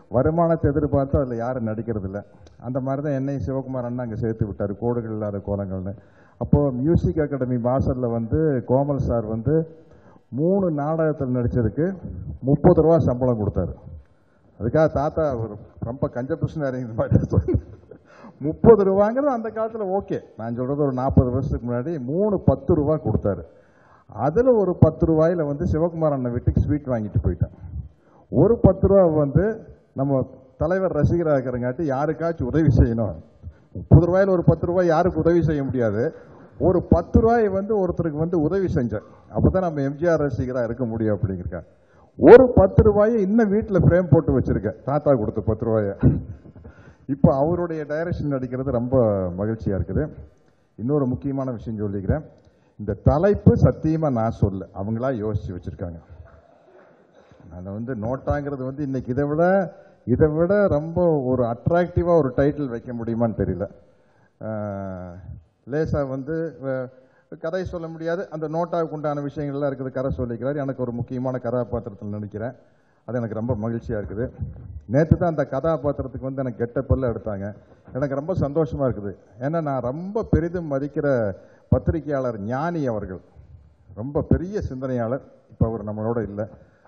வருமானத்தை எதிர்பார்த்து அதில் யாரும் நடிக்கிறது இல்ல அந்த மாதிரி தான் என்னை சிவகுமார் அண்ணா அங்கே சேர்த்து விட்டார் கோடுகள் இல்லாத கோலங்கள்னு அப்போது மியூசிக் அகாடமி வாசலில் வந்து கோமல் சார் வந்து மூணு நாடகத்தில் நடித்ததுக்கு முப்பது ரூபா சம்பளம் கொடுத்தாரு அதுக்காக தாத்தா ஒரு ரொம்ப கஞ்ச பிரச்சனை மாதிரி சொன்னார். முப்பது ரூபாங்கிறது அந்த காலத்தில் ஓகே நான் சொல்கிறது ஒரு நாற்பது வருஷத்துக்கு முன்னாடி மூணு பத்து ரூபா கொடுத்தாரு அதில் ஒரு பத்து ரூபாயில் வந்து சிவகுமார் அண்ணன் வீட்டுக்கு ஸ்வீட் வாங்கிட்டு போயிட்டேன் ஒரு பத்து ரூபா வந்து நம்ம தலைவர் ரசிகராக இருக்கிறங்காட்டி யாருக்காச்சும் உதவி செய்யணும் முப்பது ரூபாயில் ஒரு பத்து ரூபாய் யாருக்கு உதவி செய்ய முடியாது ஒரு பத்து ரூபாய் வந்து ஒருத்தருக்கு வந்து உதவி செஞ்சேன் அப்போ தான் நம்ம எம்ஜிஆர் ரசிகராக இருக்க முடியும் அப்படிங்கிறக்கா ஒரு பத்து ரூபாயை இன்னும் வீட்டில் ஃப்ரேம் போட்டு வச்சிருக்கேன் தாத்தா கொடுத்த பத்து ரூபாயை இப்போ அவருடைய டைரக்ஷன் நடிக்கிறது ரொம்ப மகிழ்ச்சியாக இருக்குது இன்னொரு முக்கியமான விஷயம் சொல்லிக்கிறேன் இந்த தலைப்பு சத்தியமாக நான் சொல்ல அவங்களா யோசிச்சு வச்சுருக்காங்க நான் வந்து நோட்டாங்கிறது வந்து இன்னைக்கு இதை விட இதை விட ரொம்ப ஒரு அட்ராக்டிவாக ஒரு டைட்டில் வைக்க முடியுமான்னு தெரியல லேசாக வந்து அஹ், கதை சொல்ல முடியாது அந்த நோட்டாவுக்கு உண்டான விஷயங்கள்லாம் இருக்குது கதை சொல்லிக்கிறார் எனக்கு ஒரு முக்கியமான கதாபாத்திரத்தில் நடிக்கிறேன் அது எனக்கு ரொம்ப மகிழ்ச்சியாக இருக்குது நேற்று தான் அந்த கதாபாத்திரத்துக்கு வந்து எனக்கு கெட்டப்பெல்லாம் எடுத்தாங்க எனக்கு ரொம்ப சந்தோஷமாக இருக்குது ஏன்னா நான் ரொம்ப பெரிதும் மதிக்கிற பத்திரிகையாளர் ஞானி அவர்கள் ரொம்ப பெரிய சிந்தனையாளர் இப்போ அவர் நம்மளோட இல்லை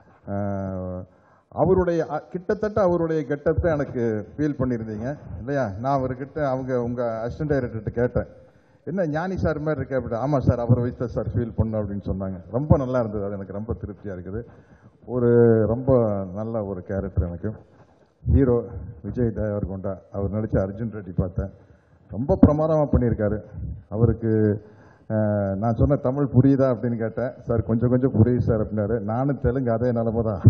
ஆஹ், அவருடைய அ- கிட்டத்தட்ட அவருடைய கெட்டத்தை எனக்கு ஃபீல் பண்ணியிருந்தீங்க இல்லையா நான் அவர்கிட்ட அவங்க உங்கள் அசிஸ்டன்ட் டைரக்டர்கிட்ட கேட்டேன் என்ன ஞானி சார் மாதிரி இருக்கே அப்படி ஆமாம் சார் அவரை வைத்த சார் ஃபீல் பண்ணோம் அப்படின்னு சொன்னாங்க ரொம்ப நல்லா இருந்தது அது எனக்கு ரொம்ப திருப்தியாக இருக்குது ஒரு ரொம்ப நல்ல ஒரு கேரக்டர் எனக்கு ஹீரோ விஜய் தேவர்கொண்டா அவர் நடித்த அர்ஜுன் ரெட்டி பார்த்தேன் ரொம்ப பிரமாதமாக பண்ணியிருக்காரு அவருக்கு அஹ், நான் சொன்ன தமிழ் புரியுதா அப்படின்னு கேட்டேன் சார் கொஞ்சம் கொஞ்சம் புரியுது சார் அப்படின்னாரு நானும் தெலுங்கு அதே நிலமை தான்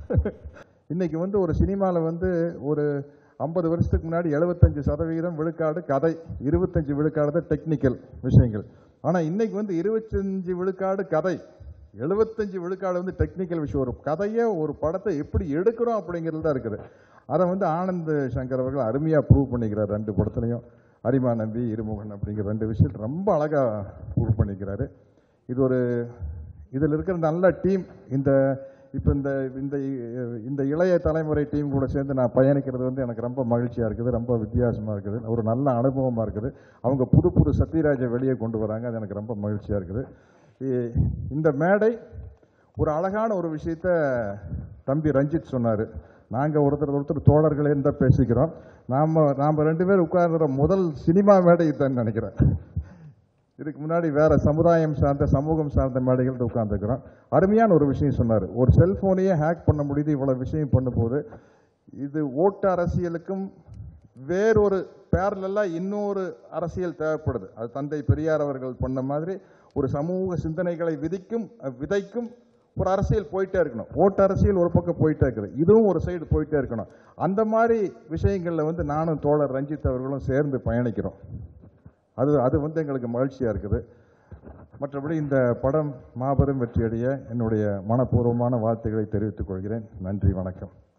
இன்னைக்கு வந்து ஒரு சினிமாவில் வந்து ஒரு ஐம்பது வருஷத்துக்கு முன்னாடி எழுபத்தஞ்சு சதவீதம் விழுக்காடு கதை இருபத்தஞ்சு விழுக்காடு தான் டெக்னிக்கல் விஷயங்கள் ஆனால் இன்னைக்கு வந்து இருபத்தஞ்சு விழுக்காடு கதை எழுபத்தஞ்சு விழுக்காடு வந்து டெக்னிக்கல் விஷயம் ஒரு கதையை ஒரு படத்தை எப்படி எடுக்கிறோம் அப்படிங்கிறது தான் இருக்குது அதை வந்து ஆனந்த் சங்கர் அவர்கள் அருமையாக ப்ரூவ் பண்ணிக்கிறார் ரெண்டு படத்துலையும் அரிமா நம்பி இருமுகன் அப்படிங்கிற ரெண்டு விஷயத்தை ரொம்ப அழகாக ப்ரூவ் பண்ணிக்கிறாரு இது ஒரு இதில் இருக்கிற நல்ல டீம் இந்த இப்போ இந்த இந்த இந்த இளைய தலைமுறை டீம் கூட சேர்ந்து நான் பயணிக்கிறது வந்து எனக்கு ரொம்ப மகிழ்ச்சியாக இருக்குது ரொம்ப வித்தியாசமாக இருக்குது ஒரு நல்ல அனுபவமாக இருக்குது அவங்க புது புது சத்யராஜை வெளியே கொண்டு வராங்க அது எனக்கு ரொம்ப மகிழ்ச்சியாக இருக்குது இ- இந்த மேடை ஒரு அழகான ஒரு விஷயத்த தம்பி ரஞ்சித் சொன்னார் நாங்கள் ஒருத்தர் ஒருத்தர் தோழர்களே தான் பேசிக்கிறோம் நாம் நாம் ரெண்டு பேர் உட்கார்ந்துற முதல் சினிமா மேடை தான் நினைக்கிறேன் இதுக்கு முன்னாடி வேற சமுதாயம் சார்ந்த சமூகம் சார்ந்த மேடைகள் உட்கார்ந்துக்கிறோம் அருமையான ஒரு விஷயம் சொன்னார் ஒரு செல்போனையே ஹேக் பண்ண முடியுது இவ்வளவு விஷயம் பண்ணும்போது இது ஓட்டு அரசியலுக்கும் வேறொரு பேரலெல்லாம் இன்னொரு அரசியல் தேவைப்படுது அது தந்தை பெரியார் அவர்கள் பண்ண மாதிரி ஒரு சமூக சிந்தனைகளை விதிக்கும் அஹ், விதைக்கும் ஒரு அரசியல் போயிட்டே இருக்கணும் ஓட்டு அரசியல் ஒரு பக்கம் போயிட்டே இருக்குது இதுவும் ஒரு சைடு போயிட்டே இருக்கணும் அந்த மாதிரி விஷயங்களில் வந்து நானும் தோழர் ரஞ்சித் அவர்களும் சேர்ந்து பயணிக்கிறோம் அது அது வந்து எங்களுக்கு மகிழ்ச்சியாக இருக்குது மற்றபடி இந்த படம் மாபெரும் வெற்றியடைய என்னுடைய மனப்பூர்வமான வாழ்த்துக்களை தெரிவித்துக் கொள்கிறேன் நன்றி வணக்கம்